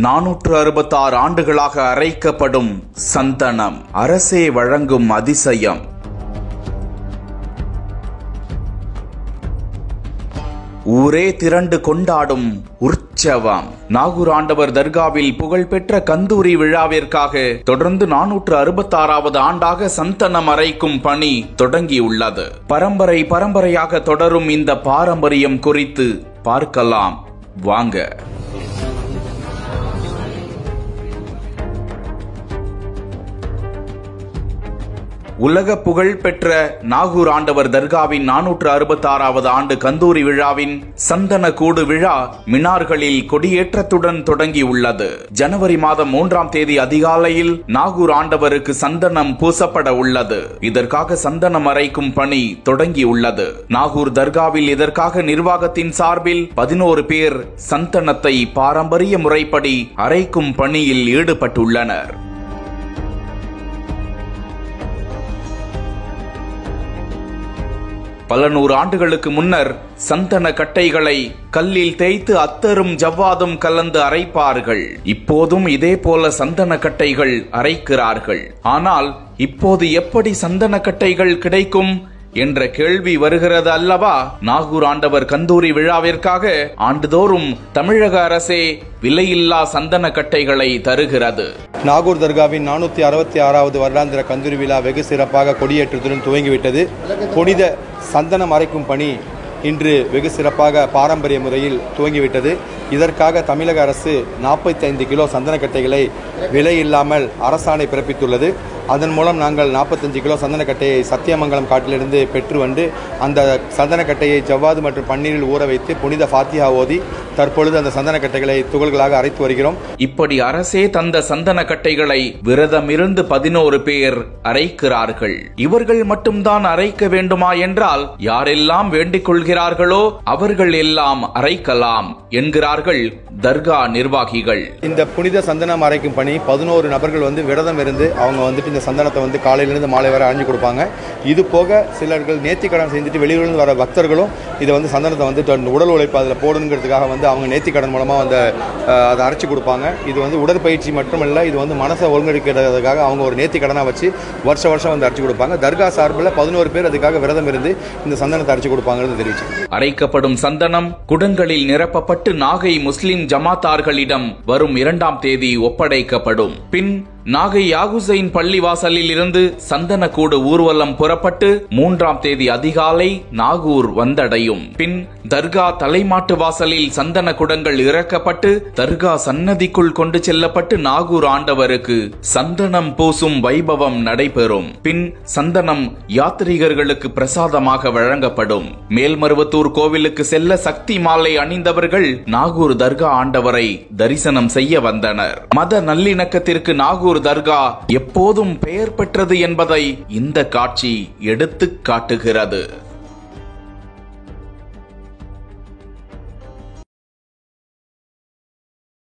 நானூற்று அறுபத்தாறு ஆண்டுகளாக அரைக்கப்படும் சந்தனம் அரசே வழங்கும் அதிசயம் ஊரே திரண்டு கொண்டாடும் உற்சவம் நாகூர் ஆண்டவர் தர்காவில் புகழ்பெற்ற கந்தூரி விழாவிற்காக தொடர்ந்து நானூற்று அறுபத்தாறாவது ஆண்டாக சந்தனம் அரைக்கும் பணி தொடங்கியுள்ளது பரம்பரை பரம்பரையாக தொடரும் இந்த பாரம்பரியம் குறித்து பார்க்கலாம் வாங்க உலக புகழ் பெற்ற நாகூர் ஆண்டவர் தர்காவின் நானூற்று அறுபத்தாறாவது ஆண்டு கந்தூரி விழாவின் சந்தன கூடு விழா மினார்களில் கொடியேற்றத்துடன் தொடங்கியுள்ளது ஜனவரி மாதம் மூன்றாம் தேதி அதிகாலையில் நாகூர் ஆண்டவருக்கு சந்தனம் பூசப்பட உள்ளது இதற்காக சந்தனம் அரைக்கும் பணி தொடங்கியுள்ளது நாகூர் தர்காவில் இதற்காக நிர்வாகத்தின் சார்பில் பதினோரு பேர் சந்தனத்தை பாரம்பரிய முறைப்படி அரைக்கும் பணியில் ஈடுபட்டுள்ளனர் பல நூறு ஆண்டுகளுக்கு முன்னர் சந்தன கட்டைகளை கல்லில் தேய்த்து அத்தரும் ஜவ்வாதும் கலந்து அரைப்பார்கள் இப்போதும் இதே போல சந்தன கட்டைகள் அரைக்கிறார்கள் ஆனால் இப்போது எப்படி சந்தன கட்டைகள் கிடைக்கும் என்ற கேள்வி வருகிறது அல்லவா நாகூர் ஆண்டவர் கந்தூரி விழாவிற்காக ஆண்டுதோறும் தமிழக அரசே விலையில்லா சந்தன கட்டைகளை தருகிறது நாகூர் தர்காவின் நானூற்றி அறுபத்தி ஆறாவது வருடாந்திர கந்தூரி விழா வெகு சிறப்பாக கொடியேற்றத்துடன் துவங்கிவிட்டது புனித சந்தனம் அரைக்கும் பணி இன்று வெகு சிறப்பாக பாரம்பரிய முறையில் துவங்கிவிட்டது இதற்காக தமிழக அரசு நாற்பத்தைந்து கிலோ சந்தனக்கட்டைகளை விலை இல்லாமல் அரசாணை பிறப்பித்துள்ளது அதன் மூலம் நாங்கள் நாற்பத்தஞ்சு கிலோ சந்தனக்கட்டையை சத்தியமங்கலம் காட்டிலிருந்து பெற்று வந்து அந்த சந்தனக்கட்டையை ஜவ்வாது மற்றும் பன்னீரில் ஊற வைத்து புனித ஃபாத்தியா ஓதி தற்பொழுது அந்த சந்தனக்கட்டைகளை துகள்களாக அரைத்து வருகிறோம் இப்படி அரசே தந்த சந்தன கட்டைகளை விரதமிருந்து பதினோரு பேர் அரைக்கிறார்கள் இவர்கள் மட்டும்தான் அரைக்க வேண்டுமா என்றால் யாரெல்லாம் வேண்டிக் கொள்கிறார்களோ அவர்கள் எல்லாம் அரைக்கலாம் என்கிறார்கள் தர்கா நிர்வாகிகள் இந்த புனித சந்தனம் அரைக்கும் பணி பதினோரு நபர்கள் வந்து விரதம் இருந்து அவங்க வந்துட்டு இந்த சந்தனத்தை வந்து காலையிலிருந்து மாலை வரை அரைஞ்சு கொடுப்பாங்க இது போக சிலர்கள் நேர்த்தி கடன் செஞ்சுட்டு வெளியூர்லேருந்து வர பக்தர்களும் இதை வந்து சந்தனத்தை வந்து தன் உடல் உழைப்பு அதில் போடணுங்கிறதுக்காக வந்து அவங்க நேர்த்தி கடன் மூலமாக வந்து அஹ், அதை அரைச்சி கொடுப்பாங்க இது வந்து உடற்பயிற்சி மட்டுமல்ல இது வந்து மனசை ஒருங்கிணைக்கிறதுக்காக அவங்க ஒரு நேர்த்தி கடனாக வச்சு வருஷ வருஷம் வந்து அரைச்சி கொடுப்பாங்க தர்கா சார்பில் பதினோரு பேர் அதுக்காக விரதம் இருந்து இந்த சந்தனத்தை அரைச்சி கொடுப்பாங்கன்னு தெரிவிச்சு அரைக்கப்படும் சந்தனம் குடங்களில் நிரப்பப்பட்டு நாகை முஸ்லிம் ஜமாத்தார்களிடம் வரும் இரண்டாம் தேதி ஒப்படைக்கப்படும் பின் நாகை யாகுசைன் பள்ளிவாசலில் இருந்து சந்தனக்கூடு ஊர்வலம் புறப்பட்டு மூன்றாம் தேதி அதிகாலை நாகூர் வந்தடையும் பின் தர்கா தலைமாட்டு வாசலில் சந்தன குடங்கள் இறக்கப்பட்டு தர்கா சன்னதிக்குள் கொண்டு செல்லப்பட்டு நாகூர் ஆண்டவருக்கு சந்தனம் பூசும் வைபவம் நடைபெறும் பின் சந்தனம் யாத்ரீகர்களுக்கு பிரசாதமாக வழங்கப்படும் மேல்மருவத்தூர் கோவிலுக்கு செல்ல சக்தி மாலை அணிந்தவர்கள் நாகூர் தர்கா ஆண்டவரை தரிசனம் செய்ய வந்தனர் மத நல்லிணக்கத்திற்கு நாகூர் தர்கா எப்போதும் பெயர் பெற்றது என்பதை இந்த காட்சி எடுத்துக் காட்டுகிறது